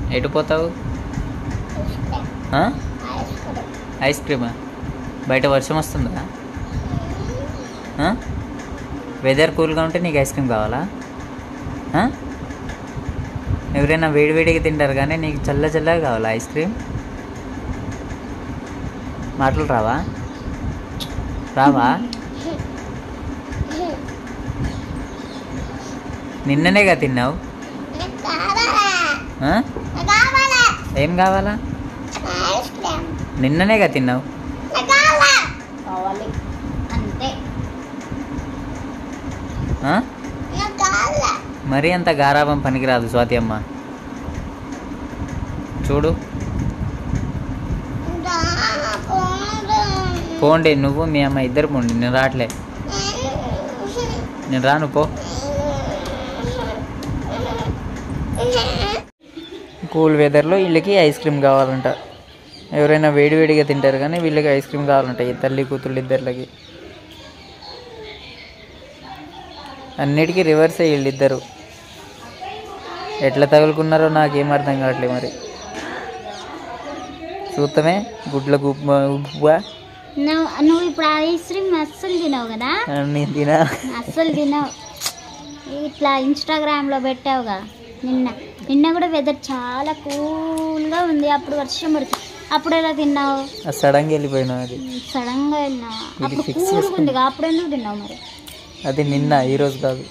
ఎటు పోతావు ఆ? ఐస్ క్రీమా బయట వర్షం వస్తుందా ఆ? వెదర్ కూల్గా ఉంటే నీకు ఐస్ క్రీమ్ కావాలా ఆ? ఎవరైనా వేడివేడిగా తింటారు కానీ నీకు చల్ల చల్లగా కావాలా ఐస్ క్రీమ్ మాటలు రావా రావా నిన్ననేగా తిన్నావు ఆ? ఏం కావాలా నిన్ననేగా తిన్నావు కావాలి అంతే ఆ? మరీ అంత గారాబం పనికిరాదు స్వాతి అమ్మ చూడు పోండి నువ్వు మీ అమ్మ ఇద్దరు పోండి నేను రావట్లే నేను రాను పో కూల్ వెదర్లో వీళ్ళకి ఐస్ క్రీమ్ కావాలంట ఎవరైనా వేడివేడిగా తింటారు కానీ వీళ్ళకి ఐస్ క్రీమ్ కావాలంట ఈ తల్లి కూతుళ్ళు ఇద్దరికి అన్నిటికీ రివర్స్ వీళ్ళిద్దరు ఎట్లా తగులుకున్నారో నాకేం అర్థం కావట్లేదు మరి చూస్తామే గుడ్ల గుబ్బ ఉబ్బా నువ్వు నువ్వు ఇప్పుడు ఐస్ క్రీమ్ అస్సలు తినవు కదా నేను తినా అస్సలు తినవు ఇట్లా ఇన్స్టాగ్రామ్లో పెట్టావుగా నిన్న నిన్న కూడా వెదర్ చాలా కూల్గా ఉంది అప్పుడు వర్షం పడుతుంది అప్పుడు ఎలా తిన్నావు ఆ సడన్గా వెళ్ళిపోయినా అది సడన్గా వెళ్ళినావు ఇది అప్పుడు fix కూల్గా చేసుకుంటా. ఉంది అప్పుడు ఎందుకు తిన్నావు మరి అది నిన్న ఈరోజు కాదు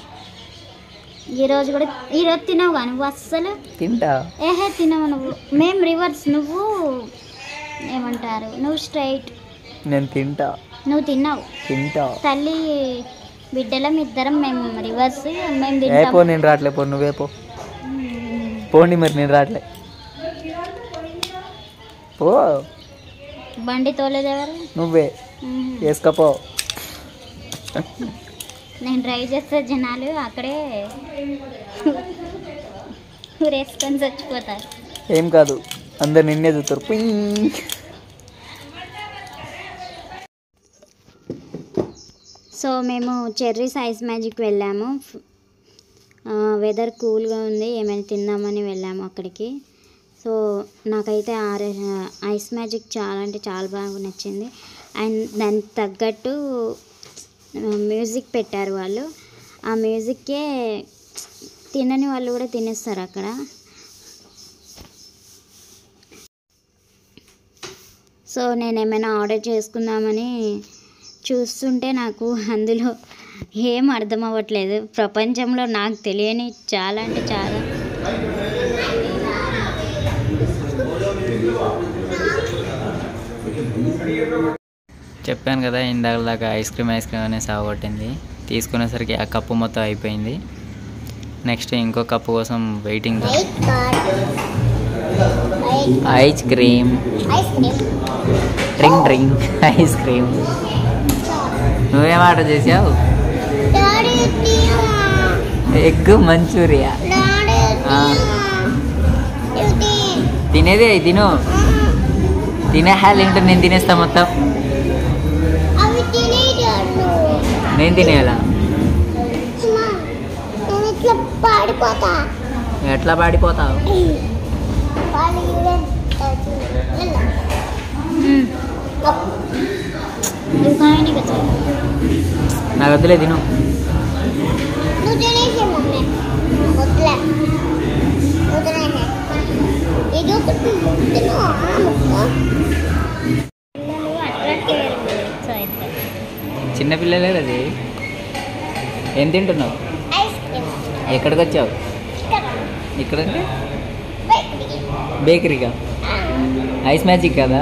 ఈ రోజు కూడా ఈ రోజు తినవు కానీ నువ్వు అస్సలు తింటా ఏహే తినవు నువ్వు మేము రివర్స్ నువ్వు ఏమంటారు నువ్వు స్ట్రైట్ నేను తింటా నువ్వు తిన్నావు తింటా తల్లి బిడ్డలం ఇద్దరం మేము రివర్స్ మేము ఏ పో తింటాం నేను రావట్లే పో నువ్వే పో పోండి మరి నేను రావట్లే పో బండి తోలేదు ఎవరు నువ్వే మ్మ్. వేసుకపో నేను డ్రైవ్ చేస్తే జనాలు అక్కడే ఊరేసుకొని చచ్చిపోతారు ఏం కాదు అందరు నిన్నే చూస్తారు పుయ్. సో మేము చెర్రీ సైజ్ మ్యాజిక్ వెళ్ళాము వెదర్ కూల్గా ఉంది ఏమైనా తిందామని వెళ్ళాము అక్కడికి సో నాకైతే ఆరె ఐస్ మ్యాజిక్ చాలా అంటే చాలా బాగా నచ్చింది అండ్ దానికి తగ్గట్టు మ్యూజిక్ పెట్టారు వాళ్ళు ఆ మ్యూజిక్కే తినని వాళ్ళు కూడా తినేస్తారు అక్కడ సో నేను ఏమైనా ఆర్డర్ చేసుకుందామని చూస్తుంటే నాకు అందులో ఏం అర్థం అవ్వట్లేదు ప్రపంచంలో నాకు తెలియని చాలా అంటే చాలా చెప్పాను కదా ఇందాక దాకా ఐస్ క్రీమ్ ఐస్ క్రీమ్ అనే సాగొట్టింది తీసుకునేసరికి ఆ కప్పు మొత్తం అయిపోయింది నెక్స్ట్ ఇంకో కప్పు కోసం waiting ice cream drink drink ice cream నువ్వేం ఆర్డర్ చేసావు ఎగ్ మంచూరియా ఆ. తినేది అయి తిను తినే హాల్ ఏంటో నేను తినేస్తా మొత్తం అవి తినేటట్లు నేను తినేయాలా నేను ఇట్లా పాడిపోతా ఎట్లా పాడిపోతావు నాకు వద్దులే తిను నువ్వు తినేసే మమ్మీ వద్దులే వదిలే ఇది ఒకటి తిను పిల్లలు అట్రాక్ట్ అయ్యారు సో అయితే చిన్నపిల్లలే అది ఏం తింటున్నావు ఐస్ క్రీమ్ ఎక్కడికి వచ్చావు ఇక్కడ బేకరీగా ఐస్ మ్యాజిక్ కదా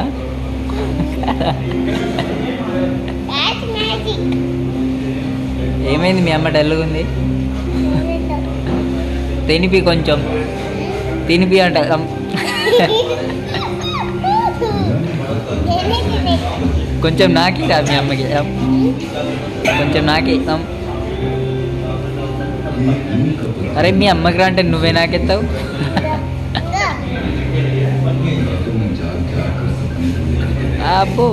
దాట్స్ మ్యాజిక్ ఏమైంది మీ అమ్మ డల్గా ఉంది తినిపి కొంచెం తినిపి అంట అమ్. కొంచెం నాకి రా మీ అమ్మకి అమ్. కొంచెం నాకి అమ్. అరే మీ అమ్మకి రా అంటే నువ్వే నాకెత్తావు అబ్బో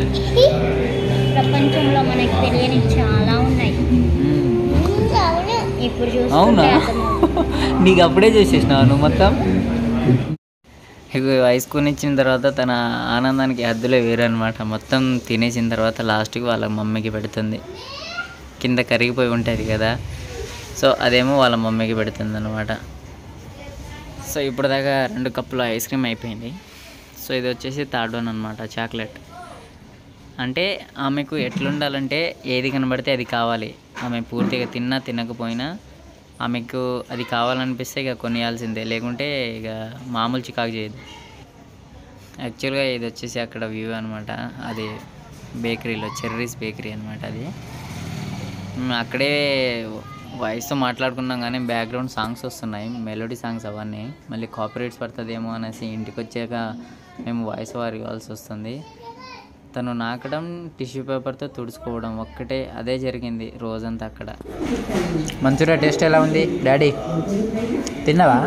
ప్రపంచంలో మనకు తెలియని చాలా ఉన్నాయి మ్మ్. ఇప్పుడు అవునా చూస్తుంటే అర్థమవుతుంది. నీకు అప్పుడే చేసేసినావు నువ్వు మొత్తం ఇక ఐస్ కొని ఇచ్చిన తర్వాత తన ఆనందానికి హద్దులే వేరే అనమాట మొత్తం తినేసిన తర్వాత లాస్ట్కి వాళ్ళ మమ్మీకి పెడుతుంది కింద కరిగిపోయి ఉంటుంది కదా సో అదేమో వాళ్ళ మమ్మీకి పెడుతుంది అనమాట సో ఇప్పుడు దాకా రెండు కప్పుల ఐస్ క్రీమ్ అయిపోయింది సో ఇది వచ్చేసి థర్డ్ వన్ అనమాట చాక్లెట్ అంటే ఆమెకు ఎట్లుండాలంటే ఏది కనబడితే అది కావాలి ఆమె పూర్తిగా తిన్నా తినకపోయినా ఆమెకు అది కావాలనిపిస్తే ఇక కొనియాల్సిందే లేకుంటే ఇక మామూలు చికాకు చేయదు యాక్చువల్గా ఇది వచ్చేసి అక్కడ వ్యూ అనమాట అది బేకరీలో చెర్రీస్ బేకరీ అనమాట అది మ్, అక్కడే వాయిస్తో మాట్లాడుకున్నాం కానీ బ్యాక్గ్రౌండ్ సాంగ్స్ వస్తున్నాయి మెలోడీ సాంగ్స్ అవన్నీ మళ్ళీ కాపీరైట్స్ పడుతుందేమో అనేసి ఇంటికి వచ్చాక మేము వాయిస్ ఓవర్ ఇవ్వాల్సి వస్తుంది తను నాకడం టిష్యూ పేపర్తో తుడుచుకోవడం ఒక్కటే అదే జరిగింది రోజంతా అక్కడ మంచూరియా టేస్ట్ ఎలా ఉంది డాడీ తిన్నావా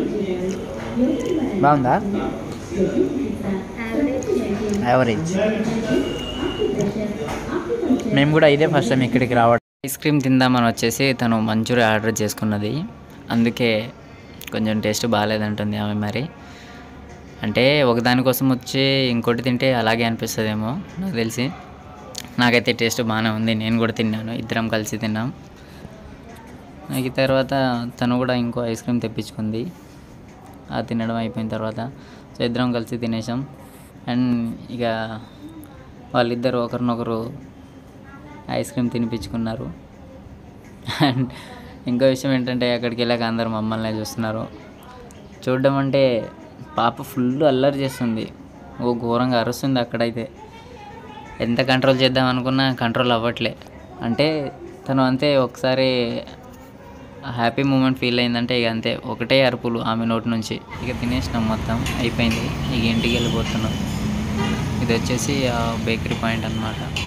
బాగుందా యావరేజ్ మేము కూడా ఇదే ఫస్ట్ టైం ఇక్కడికి రావడం ఐస్ క్రీమ్ తిందామని వచ్చేసి తను మంచూరియా ఆర్డర్ చేసుకున్నది అందుకే కొంచెం టేస్ట్ బాగాలేదంటుంది ఆమె మరి అంటే ఒకదానికోసం వచ్చి ఇంకోటి తింటే అలాగే అనిపిస్తుందేమో నాకు తెలిసి నాకైతే టేస్ట్ బాగానే ఉంది నేను కూడా తిన్నాను ఇద్దరం కలిసి తిన్నాం నాకు తర్వాత తను కూడా ఇంకో ఐస్ క్రీమ్ తెప్పించుకుంది ఆ తినడం అయిపోయిన తర్వాత సో ఇద్దరం కలిసి తినేసాం అండ్ ఇక వాళ్ళిద్దరు ఒకరినొకరు ఐస్ క్రీమ్ తినిపించుకున్నారు అండ్ ఇంకో విషయం ఏంటంటే అక్కడికి వెళ్ళాక అందరు మమ్మల్ని చూస్తున్నారు చూడడం అంటే పాప ఫుల్ అల్లరి చేస్తుంది ఓ ఘోరంగా అరుస్తుంది అక్కడైతే ఎంత కంట్రోల్ చేద్దాం అనుకున్నా కంట్రోల్ అవ్వట్లే అంటే తను అంతే ఒకసారి హ్యాపీ మూమెంట్ ఫీల్ అయిందంటే ఇక అంతే ఒకటే అరుపులు ఆమె నోటి నుంచి ఇక తినేసినాం మొత్తం అయిపోయింది ఇక ఇంటికి వెళ్ళిపోతున్నాం ఇది వచ్చేసి బేకరీ పాయింట్ అన్నమాట